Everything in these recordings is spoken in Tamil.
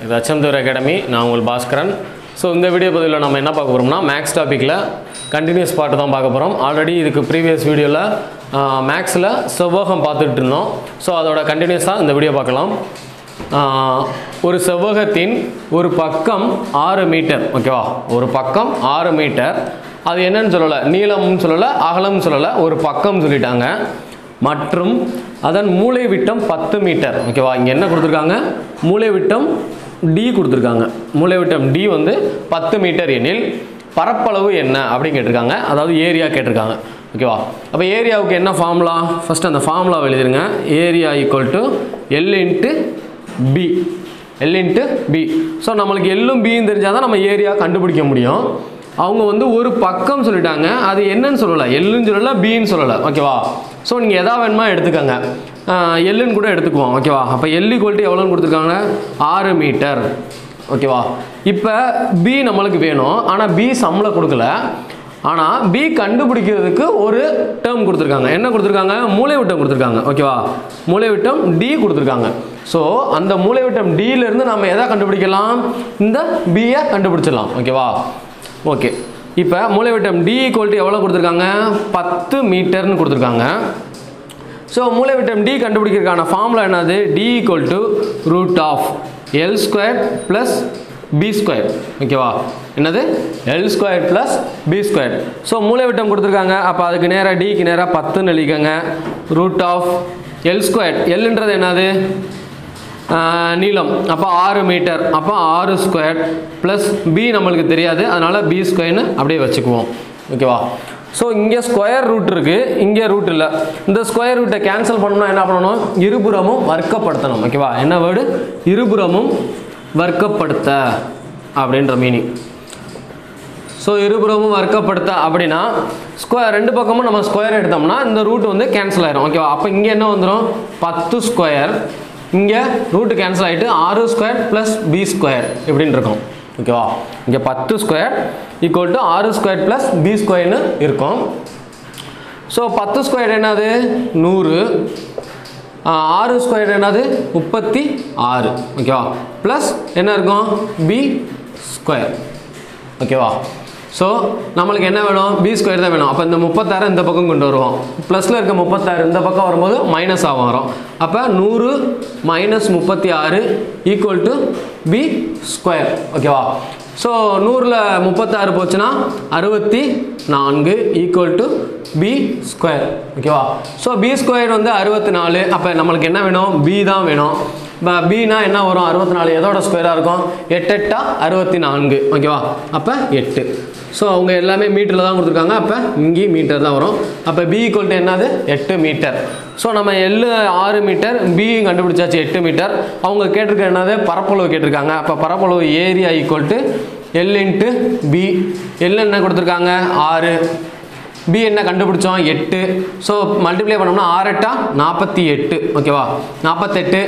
இது அச்சம்தூர் அகாடமி நான் உங்கள் பாஸ்கரன் ஸோ இந்த வீடியோ பதிவில் நம்ம என்ன பார்க்க போகிறோம்னா மேக்ஸ் டாப்பிக்கில் கண்டினியூஸ் பாட்டு தான் பார்க்க போகிறோம் ஆல்ரெடி இதுக்கு ப்ரீவியஸ் வீடியோவில் மேக்ஸில் செவ்வகம் பார்த்துட்டு இருந்தோம் ஸோ அதோட கண்டினியூஸாக இந்த வீடியோ பார்க்கலாம் ஆஹ், ஒரு செவ்வகத்தின் ஒரு பக்கம் ஆறு மீட்டர் ஓகேவா ஒரு பக்கம் ஆறு மீட்டர் அது என்னன்னு சொல்லலை நீளம்னு சொல்லலை அகலம்னு சொல்லலை ஒரு பக்கம் சொல்லிட்டாங்க மற்றும் அதன் மூலை விட்டம் பத்து மீட்டர் ஓகேவா இங்கே என்ன கொடுத்துருக்காங்க மூலை விட்டம் டி கொடுத்துருக்காங்க மூலை விட்டம் டி வந்து பத்து மீட்டர் எனில் பரப்பளவு என்ன அப்படின்னு கேட்டிருக்காங்க அதாவது ஏரியா கேட்டிருக்காங்க ஓகேவா அப்போ ஏரியாவுக்கு என்ன ஃபார்முலா ஃபஸ்ட் அந்த ஃபார்முலா எழுதிருங்க area equal to L into B L into B so நம்மளுக்கு எல்லும் பியும் தெரிஞ்சால் தான் நம்ம ஏரியா கண்டுபிடிக்க முடியும் அவங்க வந்து ஒரு பக்கம் சொல்லிட்டாங்க அது என்னன்னு சொல்லலை எல்லுன்னு சொல்லலை பின்னு சொல்லலை ஓகேவா ஸோ நீங்கள் எதா வேணுமா எடுத்துக்கோங்க ஆஹ் எல்லுன்னு கூட எடுத்துக்குவோம் ஓகேவா அப்போ எல் ஈக்குவல்ட்டி எவ்வளோன்னு கொடுத்துருக்காங்க ஆறு மீட்டர் ஓகேவா இப்போ பி நம்மளுக்கு வேணும் ஆனால் பி சம்பளம் கொடுக்கல ஆனால் பி கண்டுபிடிக்கிறதுக்கு ஒரு டேர்ம் கொடுத்துருக்காங்க என்ன கொடுத்துருக்காங்க மூளை விட்டம் கொடுத்துருக்காங்க ஓகேவா மூளை விட்டம் டி கொடுத்துருக்காங்க ஸோ அந்த மூளை விட்டம் டியிலேருந்து நம்ம எதை கண்டுபிடிக்கலாம் இந்த பியை கண்டுபிடிச்சிடலாம் ஓகேவா ஓகே இப்போ மூளைவிட்டம் டி ஈக்குவல்ட்டி எவ்வளோ கொடுத்துருக்காங்க பத்து மீட்டர்னு கொடுத்துருக்காங்க ஸோ மூளைவிட்டம் டி கண்டுபிடிக்கிறதுக்கான ஃபார்முலா என்னது D equal to root of L square plus B square ஓகேவா என்னது L square plus B square so மூளைவிட்டம் கொடுத்துருக்காங்க அப்போ அதுக்கு நேராக டிக்கு நேராக பத்துன்னு எழுதிக்கங்க ரூட் ஆஃப் எல் ஸ்கொயர் எல்ன்றது என்னது ஆஹ் நீளம் அப்போ ஆறு மீட்டர் அப்போ ஆறு ஸ்கொயர் ப்ளஸ் பி நம்மளுக்கு தெரியாது அதனால் பி ஸ்கொயர்னு அப்படியே வச்சுக்குவோம் ஓகேவா ஸோ இங்கே ஸ்கொயர் ரூட் இருக்குது இங்கே ரூட் இல்லை இந்த ஸ்கொயர் ரூட்டை கேன்சல் பண்ணணும்னா என்ன பண்ணணும் இருபுறமும் வர்க்கப்படுத்தணும் ஓகேவா என்ன வேர்டு இருபுறமும் வர்க்கப்படுத்த அப்படின்ற மீனிங் ஸோ இருபுறமும் வர்க்கப்படுத்த அப்படின்னா ஸ்கொயர் ரெண்டு பக்கமும் நம்ம ஸ்கொயர் எடுத்தோம்னா இந்த ரூட் வந்து கேன்சல் ஆயிரும் ஓகேவா அப்போ இங்கே என்ன வந்துடும் பத்து ஸ்கொயர் இங்கே ரூட் கேன்சல் ஆகிட்டு ஆறு ஸ்கொயர் ப்ளஸ் பி ஸ்கொயர் இப்படின்னு இருக்கும் ஓகேவா இங்கே பத்து ஸ்கொயர் ஈக்குவல் டு ஆறு ஸ்கொயர் ப்ளஸ் பி ஸ்கொயர்னு இருக்கும் ஸோ பத்து ஸ்கொயர் என்னது நூறு ஆ, ஆறு ஸ்கொயர் என்னது முப்பத்தி ஆறு ஓகேவா ப்ளஸ் என்ன இருக்கும் பி ஸ்கொயர் ஓகேவா ஸோ நம்மளுக்கு என்ன வேணும் பி ஸ்கொயர் தான் வேணும் அப்போ இந்த முப்பத்தாறு இந்த பக்கம் கொண்டு வருவோம் ப்ளஸில் இருக்க முப்பத்தாறு இந்த பக்கம் வரும்போது மைனஸ் ஆகும் வரும் அப்போ நூறு மைனஸ் முப்பத்தி ஆறு ஈக்குவல் டு பி ஸ்கொயர் ஓகேவா ஸோ நூறில் முப்பத்தாறு போச்சுன்னா அறுபத்தி நான்கு ஈக்குவல் டு பி ஸ்கொயர் ஓகேவா ஸோ பி ஸ்கொயர் வந்து அறுபத்தி நாலு அப்போ நம்மளுக்கு என்ன வேணும் பி தான் வேணும் இப்போ பினா என்ன வரும் அறுபத்தி நாலு எதோட ஸ்கொயராக இருக்கும் எட்டு எட்டா அறுபத்தி நான்கு ஓகேவா அப்போ எட்டு ஸோ அவங்க எல்லாமே மீட்டரில் தான் கொடுத்துருக்காங்க அப்போ இங்கேயும் மீட்டர் தான் வரும் அப்போ பி ஈக்குவல் டு என்னது எட்டு மீட்டர் ஸோ நம்ம எல் ஆறு மீட்டர் பி கண்டுபிடிச்சாச்சு எட்டு மீட்டர் அவங்க கேட்டிருக்க என்னது பரப்பளவு கேட்டிருக்காங்க அப்போ பரப்பளவு area equal to L into B L என்ன கொடுத்துருக்காங்க ஆறு பி என்ன கண்டுபிடிச்சோம் எட்டு ஸோ மல்டிப்ளை பண்ணோம்னா ஆறு எட்டா நாற்பத்தி எட்டு ஓகேவா நாற்பத்தெட்டு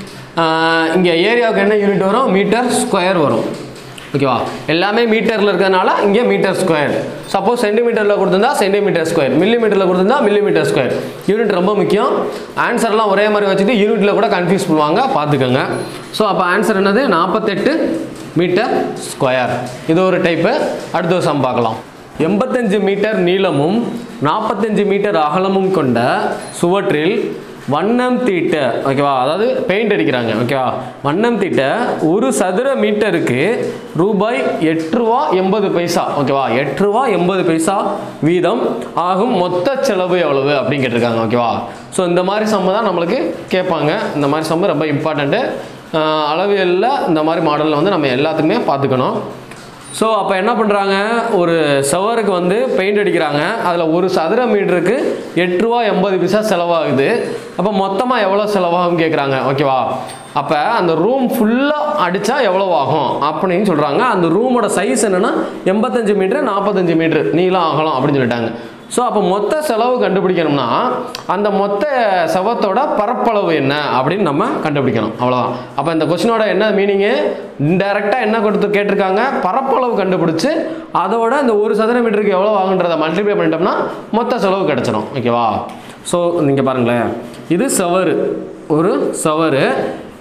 இங்கே ஏரியாவுக்கு என்ன யூனிட் வரும் மீட்டர் ஸ்கொயர் வரும் ஓகேவா எல்லாமே மீட்டரில் இருக்கிறதுனால இங்கே மீட்டர் ஸ்கொயர் சப்போஸ் சென்டிமீட்டரில் கொடுத்துருந்தா சென்டிமீட்டர் ஸ்கொயர் மில்லிமீட்டரில் கொடுத்துருந்தா மில்லிமீட்டர் ஸ்கொயர் யூனிட் ரொம்ப முக்கியம் ஆன்சர்லாம் ஒரே மாதிரி வச்சுட்டு யூனிட்டில் கூட கன்ஃபியூஸ் பண்ணுவாங்க பார்த்துக்கோங்க ஸோ அப்போ ஆன்சர் என்னது நாற்பத்தெட்டு மீட்டர் ஸ்கொயர் இது ஒரு டைப்பு அடுத்த ஒரு சம் பார்க்கலாம் எண்பத்தஞ்சு மீட்டர் நீளமும் நாற்பத்தஞ்சு மீட்டர் அகலமும் கொண்ட சுவற்றில் வண்ணம் தீட்ட ஓகேவா அதாவது பெயிண்ட் அடிக்கிறாங்க ஓகேவா வண்ணம் தீட்ட ஒரு சதுர மீட்டருக்கு ரூபாய் எட்டு ரூபா எண்பது பைசா ஓகேவா எட்டு ரூபா எண்பது பைசா வீதம் ஆகும் மொத்த செலவு எவ்வளவு அப்படின்னு கேட்டிருக்காங்க ஓகேவா ஸோ இந்த மாதிரி சம்ம தான் நம்மளுக்கு கேட்பாங்க இந்த மாதிரி சம்ம ரொம்ப இம்பார்ட்டண்ட்டு அளவியலில் இந்த மாதிரி மாடலில் வந்து நம்ம எல்லாத்துக்குமே பார்த்துக்கணும் ஸோ அப்போ என்ன பண்ணுறாங்க ஒரு செவருக்கு வந்து பெயிண்ட் அடிக்கிறாங்க அதில் ஒரு சதுர மீட்டருக்கு எட்டு ரூபா எண்பது பைசா செலவாகுது அப்போ மொத்தமாக எவ்வளோ செலவாகும் கேட்குறாங்க ஓகேவா அப்போ அந்த ரூம் ஃபுல்லாக அடித்தா எவ்வளோ ஆகும் அப்படின்னு சொல்கிறாங்க அந்த ரூமோட சைஸ் என்னென்னா எண்பத்தஞ்சு மீட்ரு நாற்பத்தஞ்சு மீட்ரு நீளம் ஆகலாம் அப்படின்னு சொல்லிட்டாங்க ஸோ அப்போ மொத்த செலவு கண்டுபிடிக்கணும்னா அந்த மொத்த செவத்தோட பரப்பளவு என்ன அப்படின்னு நம்ம கண்டுபிடிக்கணும் அவ்வளோதான் அப்போ இந்த கொஸ்டினோட என்ன மீனிங்கு இன்டெரக்டாக என்ன கொடுத்து கேட்டிருக்காங்க பரப்பளவு கண்டுபிடிச்சு அதோட அந்த ஒரு சதுர மீட்டருக்கு எவ்வளோ ஆகுன்றதை மல்டிப்ளை பண்ணிட்டோம்னா மொத்த செலவு கிடச்சிரும் ஓகேவா ஸோ நீங்கள் பாருங்களேன் இது செவரு ஒரு செவரு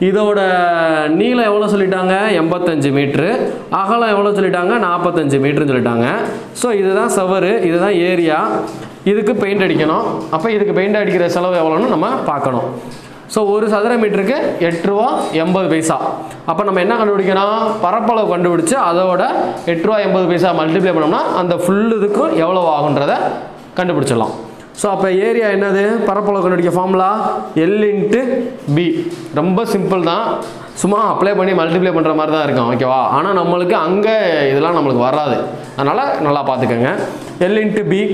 இதோட நீளம் எவ்வளோ சொல்லிட்டாங்க எண்பத்தஞ்சு மீட்ரு அகலம் எவ்வளோ சொல்லிட்டாங்க நாற்பத்தஞ்சு மீட்டர்னு சொல்லிட்டாங்க ஸோ இதுதான் சவரு இதுதான் ஏரியா இதுக்கு பெயிண்ட் அடிக்கணும் அப்போ இதுக்கு பெயிண்ட் அடிக்கிற செலவு எவ்வளோன்னு நம்ம பார்க்கணும் ஸோ ஒரு சதுர மீட்டருக்கு எட்டு ரூபா எண்பது பைசா அப்போ நம்ம என்ன கண்டுபிடிக்கணும் பரப்பளவு கண்டுபிடிச்சு அதோட எட்டு ரூபா எண்பது பைசா மல்டிப்ளை பண்ணோம்னா அந்த ஃபுல் இதுக்கும் எவ்வளோ ஆகுன்றதை கண்டுபிடிச்சிடலாம் ஸோ அப்போ ஏரியா என்னது பரப்பளவு கண்டுபிடிக்க ஃபார்முலா எல் இன்ட்டு பி ரொம்ப சிம்பிள் தான் சும்மா அப்ளை பண்ணி மல்டிப்ளை பண்ணுற மாதிரி தான் இருக்கும் ஓகேவா ஆனால் நம்மளுக்கு அங்கே இதெல்லாம் நம்மளுக்கு வராது அதனால் நல்லா பார்த்துக்கோங்க எல் இன்ட்டு பி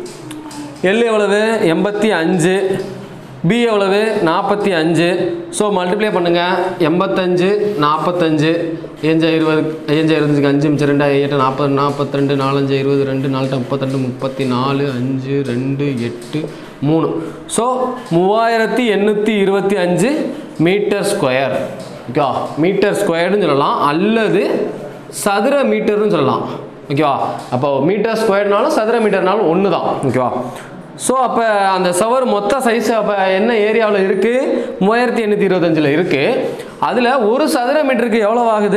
எல் எவ்வளவு எண்பத்தி அஞ்சு பி எவ்வளவு நாற்பத்தி அஞ்சு ஸோ மல்டிப்ளை பண்ணுங்கள் எண்பத்தஞ்சு நாற்பத்தஞ்சு ஏஞ்சா இருபது ஏஞ்சா இருபதுக்கு அஞ்சு மிச்சம் ரெண்டு எட்டு நாற்பது நாற்பத்தி ரெண்டு நாலஞ்சு இருபது ரெண்டு நாலு முப்பத்திரெண்டு முப்பத்தி நாலு அஞ்சு ரெண்டு எட்டு மூணு ஸோ மூவாயிரத்தி எண்ணூற்றி இருபத்தி அஞ்சு மீட்டர் ஸ்கொயர் ஓகேவா மீட்டர் ஸ்கொயர்னு சொல்லலாம் அல்லது சதுர மீட்டர்னு சொல்லலாம் ஓகேவா அப்போ மீட்டர் ஸ்கொயர்னாலும் சதுர மீட்டர்னாலும் ஒன்று தான் ஓகேவா ஸோ அப்போ அந்த சவர் மொத்த சைஸ் அப்போ என்ன ஏரியாவில் இருக்குது மூவாயிரத்தி எண்ணூற்றி இருபத்தஞ்சில் இருக்குது அதில் ஒரு சதுர மீட்டருக்கு எவ்வளோ ஆகுது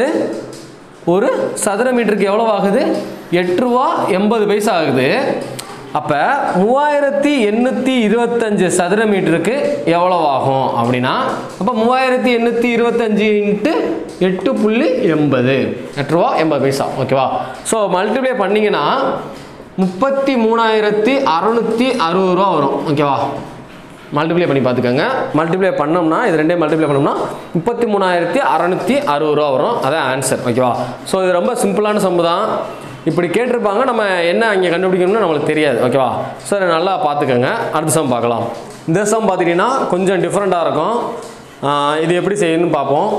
ஒரு சதுர மீட்டருக்கு எவ்வளோ ஆகுது எட்டு ரூபா எண்பது பைசா ஆகுது அப்போ மூவாயிரத்தி எண்ணூற்றி இருபத்தஞ்சு சதுர மீட்டருக்கு எவ்வளோ ஆகும் அப்படின்னா அப்போ மூவாயிரத்தி எண்ணூற்றி இருபத்தஞ்சு இன்ட்டு எட்டு புள்ளி எண்பது எட்டு ரூபா எண்பது பைசா ஓகேவா ஸோ மல்டிப்ளை பண்ணிங்கன்னா முப்பத்தி மூணாயிரத்தி அறநூற்றி அறுபது ரூபா வரும் ஓகேவா மல்டிப்ளை பண்ணி பார்த்துக்கோங்க மல்டிப்ளை பண்ணோம்னா இது ரெண்டே மல்டிப்ளை பண்ணோம்னா முப்பத்தி மூணாயிரத்தி அறநூற்றி அறுபது ரூபா வரும் அதான் ஆன்சர் ஓகேவா ஸோ இது ரொம்ப சிம்பிளான சம்பு தான் இப்படி கேட்டிருப்பாங்க நம்ம என்ன இங்கே கண்டுபிடிக்கணும்னு நம்மளுக்கு தெரியாது ஓகேவா ஸோ இதை நல்லா பார்த்துக்கோங்க அடுத்த சம் பார்க்கலாம் இந்த சம் பார்த்துட்டிங்கன்னா கொஞ்சம் டிஃப்ரெண்ட்டாக இருக்கும் ஆஹ் இது எப்படி செய்யணும்னு பார்ப்போம்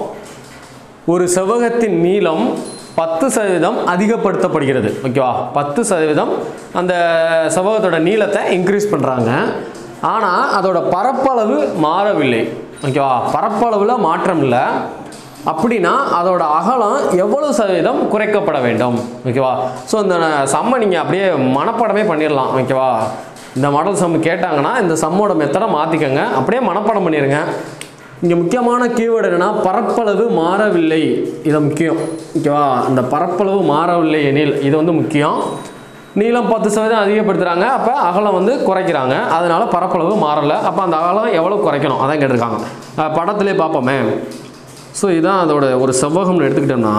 ஒரு செவ்வகத்தின் நீளம் பத்து சதவீதம் அதிகப்படுத்தப்படுகிறது ஓகேவா பத்து சதவீதம் அந்த செவ்வகத்தோட நீளத்தை இன்க்ரீஸ் பண்ணுறாங்க ஆனால் அதோட பரப்பளவு மாறவில்லை ஓகேவா பரப்பளவில் மாற்றம் இல்லை அப்படின்னா அதோட அகலம் எவ்வளவு சதவீதம் குறைக்கப்பட வேண்டும் ஓகேவா ஸோ இந்த சம்மை நீங்கள் அப்படியே மனப்பாடமே பண்ணிடலாம் ஓகேவா இந்த மாடல் சம் கேட்டாங்கன்னா இந்த சம்மோட மெத்தடை மாற்றிக்கோங்க அப்படியே மனப்பாடம் பண்ணிடுங்க இங்கே முக்கியமான கீவேர்டு என்னன்னா பரப்பளவு மாறவில்லை இது முக்கியம் ஓகேவா இந்த பரப்பளவு மாறவில்லை எனில் இது வந்து முக்கியம் நீளம் பத்து சதவீதம் அதிகப்படுத்துகிறாங்க அப்போ அகலம் வந்து குறைக்கிறாங்க அதனால பரப்பளவு மாறலை அப்போ அந்த அகலம் எவ்வளோ குறைக்கணும் அதான் கேட்டிருக்காங்க அஹ் படத்திலே பார்ப்போமே ஸோ இதான் அதோட ஒரு செவ்வகம்னு எடுத்துக்கிட்டோம்னா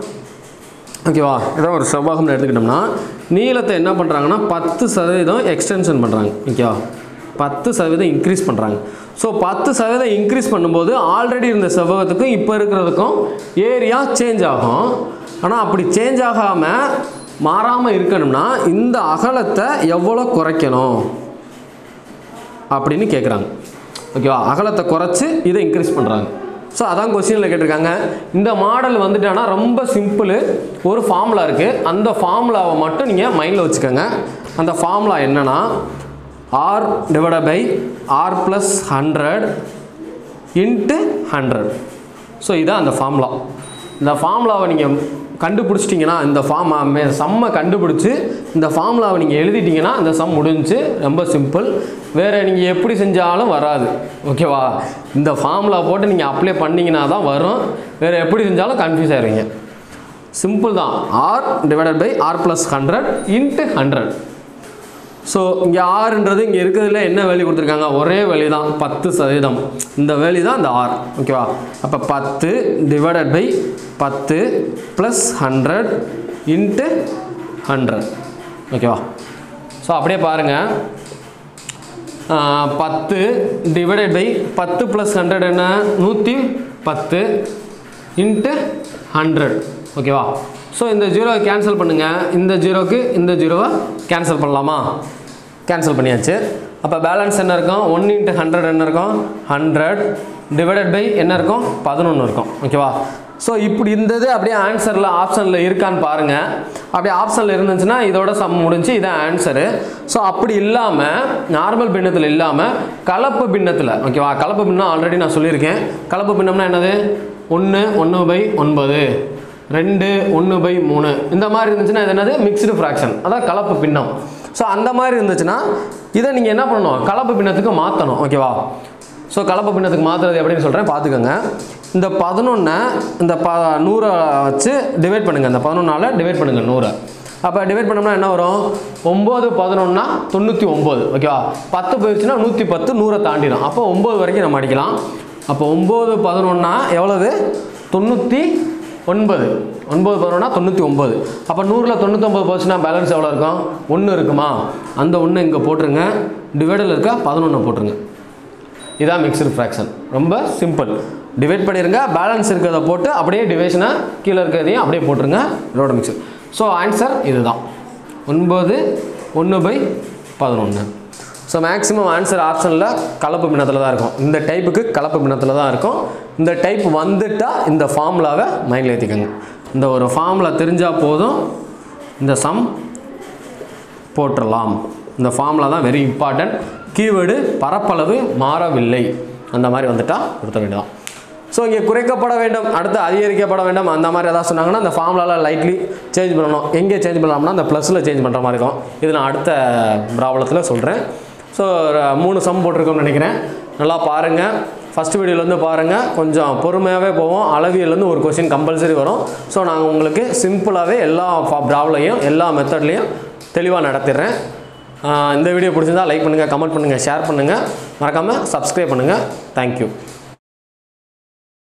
ஓகேவா இதான் ஒரு செவ்வகம்னு எடுத்துக்கிட்டோம்னா நீளத்தை என்ன பண்ணுறாங்கன்னா பத்து சதவீதம் எக்ஸ்டென்ஷன் பண்ணுறாங்க ஓகேவா பத்து சதவீதம் இன்க்ரீஸ் பண்ணுறாங்க ஸோ பத்து சதவீதம் இன்க்ரீஸ் பண்ணும்போது ஆல்ரெடி இருந்த செவ்வகத்துக்கும் இப்போ இருக்கிறதுக்கும் ஏரியா சேஞ்ச் ஆகும் ஆனால் அப்படி சேஞ்ச் ஆகாமல் மாறாமல் இருக்கணும்னா இந்த அகலத்தை எவ்வளோ குறைக்கணும் அப்படின்னு கேட்குறாங்க ஓகேவா அகலத்தை குறைச்சி இதை இன்க்ரீஸ் பண்ணுறாங்க ஸோ அதான் கொஸ்டினில் கேட்டிருக்காங்க இந்த மாடல் வந்துட்டானா ரொம்ப சிம்பிள் ஒரு ஃபார்முலா இருக்குது அந்த ஃபார்முலாவை மட்டும் நீங்கள் மைண்டில் வச்சுக்கோங்க அந்த ஃபார்முலா என்னன்னா R divide by R plus hundred into hundred so இதான் அந்த ஃபார்முலா இந்த ஃபார்முலாவை நீங்கள் கண்டுபிடிச்சிட்டிங்கன்னா இந்த ஃபார்ம் சம்மை கண்டுபிடிச்சி இந்த ஃபார்முலாவை நீங்கள் எழுதிட்டிங்கன்னா இந்த சம் முடிஞ்சு ரொம்ப சிம்பிள் வேறு நீங்கள் எப்படி செஞ்சாலும் வராது ஓகேவா இந்த ஃபார்முலா போட்டு நீங்கள் அப்ளை பண்ணிங்கன்னா தான் வரும் வேறு எப்படி செஞ்சாலும் கன்ஃபியூஸ் ஆயிருவீங்க சிம்பிள் தான் R divided by R plus hundred into hundred so இங்கே ஆறுன்றது இங்கே இருக்கிறதுல என்ன வேல்யூ கொடுத்துருக்காங்க ஒரே வேல்யூ தான் பத்து சதவீதம் இந்த வேல்யூ தான் இந்த ஆர் ஓகேவா அப்போ பத்து டிவைடட் பை பத்து ப்ளஸ் ஹண்ட்ரட் இன்ட்டு ஹண்ட்ரட் ஓகேவா ஸோ அப்படியே பாருங்கள் பத்து டிவைடட் பை பத்து ப்ளஸ் ஹண்ட்ரட் என்ன நூற்றி பத்து இன்ட்டு ஹண்ட்ரட் ஓகேவா ஸோ இந்த ஜீரோவை கேன்சல் பண்ணுங்கள் இந்த ஜீரோக்கு இந்த ஜீரோவை கேன்சல் பண்ணலாமா கேன்சல் பண்ணியாச்சு அப்போ பேலன்ஸ் என்ன இருக்கும் ஒன் இன்ட்டு ஹண்ட்ரட் என்ன இருக்கும் ஹண்ட்ரட் டிவைடட் பை என்ன இருக்கும் பதினொன்று இருக்கும் ஓகேவா ஸோ இப்படி இருந்தது அப்படியே ஆன்சரில் ஆப்ஷனில் இருக்கான்னு பாருங்கள் அப்படியே ஆப்ஷனில் இருந்துச்சுன்னா இதோட சம் முடிஞ்சு இதான் ஆன்சரு ஸோ அப்படி இல்லாமல் நார்மல் பின்னத்தில் இல்லாமல் கலப்பு பின்னத்தில் ஓகேவா கலப்பு பின்னம் ஆல்ரெடி நான் சொல்லியிருக்கேன் கலப்பு பின்னம்னா என்னது ஒன்று ஒன்று பை ஒன்பது ரெண்டு ஒன்று பை மூணு இந்த மாதிரி இருந்துச்சுன்னா இது என்னது மிக்ஸ்டு ஃப்ராக்ஷன் அதான் கலப்பு பின்னம் ஸோ அந்த மாதிரி இருந்துச்சுன்னா இதை நீங்கள் என்ன பண்ணணும் கலப்பு பின்னத்துக்கு மாற்றணும் ஓகேவா ஸோ கலப்பு பின்னத்துக்கு மாற்றுறது எப்படின்னு சொல்கிறேன் பார்த்துக்கோங்க இந்த பதினொன்றை இந்த ப நூறை வச்சு டிவைட் பண்ணுங்கள் இந்த பதினொன்றால் டிவைட் பண்ணுங்கள் நூறை அப்போ டிவைட் பண்ணோம்னா என்ன வரும் ஒம்பது பதினொன்னா தொண்ணூற்றி ஒம்பது ஓகேவா பத்து போயிடுச்சுன்னா நூற்றி பத்து நூறை தாண்டிடும் அப்போ ஒம்பது வரைக்கும் நம்ம அடிக்கலாம் அப்போ ஒம்பது பதினொன்னா எவ்வளவு தொண்ணூற்றி ஒன்பது ஒன்பது பதினொன்னா தொண்ணூற்றி ஒம்பது அப்போ நூறில் தொண்ணூத்தொம்பது போச்சுன்னா பேலன்ஸ் எவ்வளோ இருக்கும் ஒன்று இருக்குமா அந்த ஒன்று இங்கே போட்டுருங்க டிவைடில் இருக்க பதினொன்று போட்டுருங்க இதான் மிக்சடு ஃப்ராக்ஷன் ரொம்ப சிம்பிள் டிவைட் பண்ணிடுங்க பேலன்ஸ் இருக்கிறத போட்டு அப்படியே டிவைஷனை கீழே இருக்கிறதையும் அப்படியே போட்டுருங்க இதோட மிக்சர் ஸோ ஆன்சர் இதுதான் ஒன்பது ஒன்று பை பதினொன்று ஸோ மேக்ஸிமம் ஆன்சர் ஆப்ஷனில் கலப்பு பின்னத்தில் தான் இருக்கும் இந்த டைப்புக்கு கலப்பு பின்னத்தில் தான் இருக்கும் இந்த டைப் வந்துட்டால் இந்த ஃபார்முலாவை மைண்டில் ஏற்றிக்கோங்க இந்த ஒரு ஃபார்முலா தெரிஞ்சால் போதும் இந்த சம் போட்டுடலாம் இந்த ஃபார்முலா தான் வெரி இம்பார்ட்டன்ட் கீவேர்டு பரப்பளவு மாறவில்லை அந்த மாதிரி வந்துட்டா கொடுத்த வேண்டியதான் ஸோ இங்கே குறைக்கப்பட வேண்டும் அடுத்து அதிகரிக்கப்பட வேண்டும் அந்த மாதிரி ஏதாவது சொன்னாங்கன்னா அந்த ஃபார்முலாவில் லைட்லி சேஞ்ச் பண்ணணும் எங்கே சேஞ்ச் பண்ணலாம்னா அந்த ப்ளஸில் சேஞ்ச் பண்ணுற மாதிரி இருக்கும் இது நான் அடுத்த ப்ராப்ளத்தில் சொல்கிறேன் ஸோ மூணு சம் போட்டிருக்கோம்னு நினைக்கிறேன் நல்லா பாருங்கள் ஃபஸ்ட் வீடியோலேருந்து பாருங்கள் கொஞ்சம் பொறுமையாகவே போவோம் அளவியல்லேருந்து ஒரு கொஸ்டின் கம்பல்சரி வரும் ஸோ நான் உங்களுக்கு சிம்பிளாகவே எல்லா ப்ராப்ளையும் எல்லா மெத்தட்லேயும் தெளிவாக நடத்திடுறேன் ஆஹ் இந்த வீடியோ பிடிச்சிருந்தா லைக் பண்ணுங்கள் கமெண்ட் பண்ணுங்கள் ஷேர் பண்ணுங்கள் மறக்காமல் சப்ஸ்கிரைப் பண்ணுங்கள் தேங்க்யூ